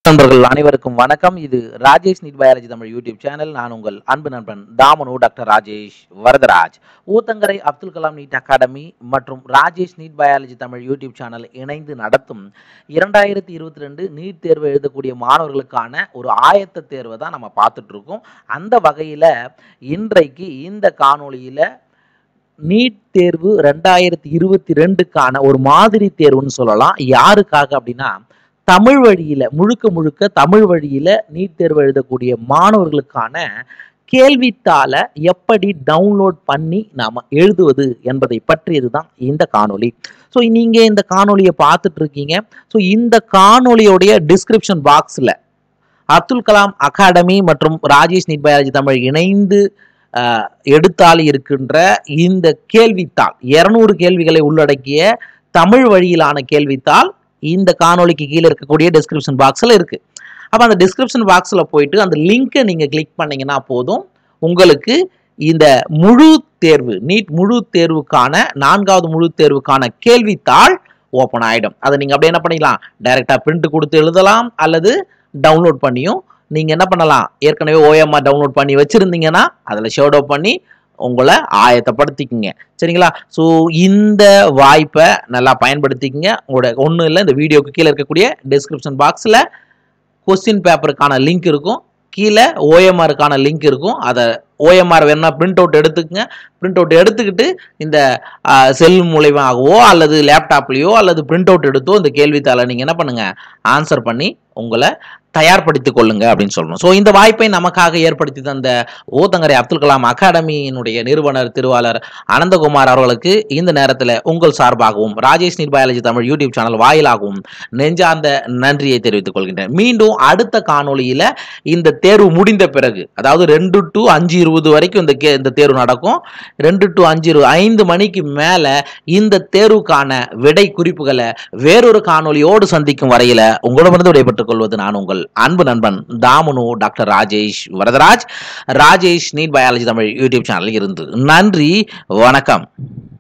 நண்பர்கள் அனைவருக்கும் வணக்கம் இது Rajesh NEET biology Tamil YouTube channel நான் உங்கள் அன்பு நண்பன் தாமனு doctor Rajesh Varadharaj Uthangarai Abdul Kalam NEET academy மற்றும் Rajesh NEET biology Tamil YouTube channel இணைந்து நடத்தும் இரண்டாயிரத்தி இருபத்தி ரெண்டு நீட் தேர்வு எழுதக்கூடிய மாணவர்களுக்கான ஒரு ஆயத்த தேர்வை தான் நம்ம பார்த்துட்டு இருக்கோம் அந்த வகையில் இன்றைக்கு இந்த காணொளியில் நீட் தேர்வு ரெண்டாயிரத்தி இருபத்தி ரெண்டுக்கான ஒரு மாதிரி தேர்வுன்னு சொல்லலாம் யாருக்காக அப்படின்னா தமிழ் வழியில முழுக்க முழுக்க தமிழ் வழியில நீட் தேர்வு எழுதக்கூடிய மாணவர்களுக்கான கேள்வித்தாளை எப்படி டவுன்லோட் பண்ணி நாம எழுதுவது என்பதை பற்றியது தான் இந்த காணொளி ஸோ நீங்க இந்த காணொளியை பார்த்துட்டு இருக்கீங்க ஸோ இந்த காணொளியோடைய டிஸ்கிரிப்ஷன் பாக்ஸில் அப்துல் கலாம் அகாடமி மற்றும் ராஜேஷ் நீட் பயாலஜி தமிழ் இணைந்து ஆஹ், எடுத்தால் இருக்கின்ற இந்த கேள்வித்தாள் இருநூறு கேள்விகளை உள்ளடக்கிய தமிழ் வழியிலான கேள்வித்தாள் இந்த காணொளிக்கு கீழே இருக்கக்கூடிய டிஸ்கிரிப்ஷன் பாக்ஸில் இருக்கு அப்போ அந்த டிஸ்கிரிப்ஷன் பாக்ஸில் போயிட்டு அந்த லிங்கை நீங்கள் கிளிக் பண்ணீங்கன்னா போதும் உங்களுக்கு இந்த முழு தேர்வு நீட் முழு தேர்வுக்கான நான்காவது முழு தேர்வுக்கான கேள்வித்தாள் ஓப்பன் ஆகிடும் அதை நீங்கள் அப்படியே என்ன பண்ணிக்கலாம் டைரெக்டாக பிரிண்ட் கொடுத்து எழுதலாம் அல்லது டவுன்லோட் பண்ணியும் நீங்கள் என்ன பண்ணலாம் ஏற்கனவே ஓஎம்ஆர் டவுன்லோட் பண்ணி வச்சுருந்தீங்கன்னா அதில் ஷேடோ பண்ணி உங்களை ஆயத்தப்படுத்திக்கங்க சரிங்களா ஸோ இந்த வாய்ப்பை நல்லா பயன்படுத்திக்கங்க உங்களோட ஒன்றும் இல்லை இந்த வீடியோக்கு கீழே இருக்கக்கூடிய டிஸ்கிரிப்ஷன் பாக்ஸில் கொஸ்டின் பேப்பருக்கான லிங்க் இருக்கும் கீழே ஓஎம்ஆருக்கான லிங்க் இருக்கும் அதை ஓஎம்ஆர் வேணும்னா பிரிண்ட் அவுட் எடுத்துக்கங்க பிரிண்ட் அவுட் எடுத்துக்கிட்டு இந்த செல் மூலயமாகவோ அல்லது லேப்டாப்லேயோ அல்லது பிரிண்ட் அவுட் எடுத்தோ இந்த கேள்வித்தாளை நீங்கள் என்ன பண்ணுங்க ஆன்சர் பண்ணி உங்களை தயார்படுத்திக் கொள்ளுங்க அப்படின்னு சொல்லணும் ஸோ இந்த வாய்ப்பை நமக்காக ஏற்படுத்தி தந்த ஓத்தங்கரை அப்துல் கலாம் அகாடமியினுடைய நிறுவனர் திருவாளர் அனந்தகுமார் அவர்களுக்கு இந்த நேரத்தில் உங்கள் சார்பாகவும் Rajesh NEET biology Tamil YouTube channel வாயிலாகவும் நெஞ்சார்ந்த நன்றியை தெரிவித்துக் கொள்கின்றேன் மீண்டும் அடுத்த காணொளியில் இந்த தேர்வு முடிந்த பிறகு அதாவது ரெண்டு டு அஞ்சு இருபது வரைக்கும் இந்த கே இந்த தேர்வு நடக்கும் ரெண்டு டு அஞ்சு இரு- ஐந்து மணிக்கு மேலே இந்த தேர்வுக்கான விடை குறிப்புகளை வேறொரு காணொளியோடு சந்திக்கும் வரையில உங்களிடமிருந்து விடைபெற்றுக் கொள்வது நான் உங்கள் அன்பு நண்பன் தாமனு doctor Rajesh Varadharaj Rajesh NEET biology Tamil YouTube சேனலில் இருந்து நன்றி வணக்கம்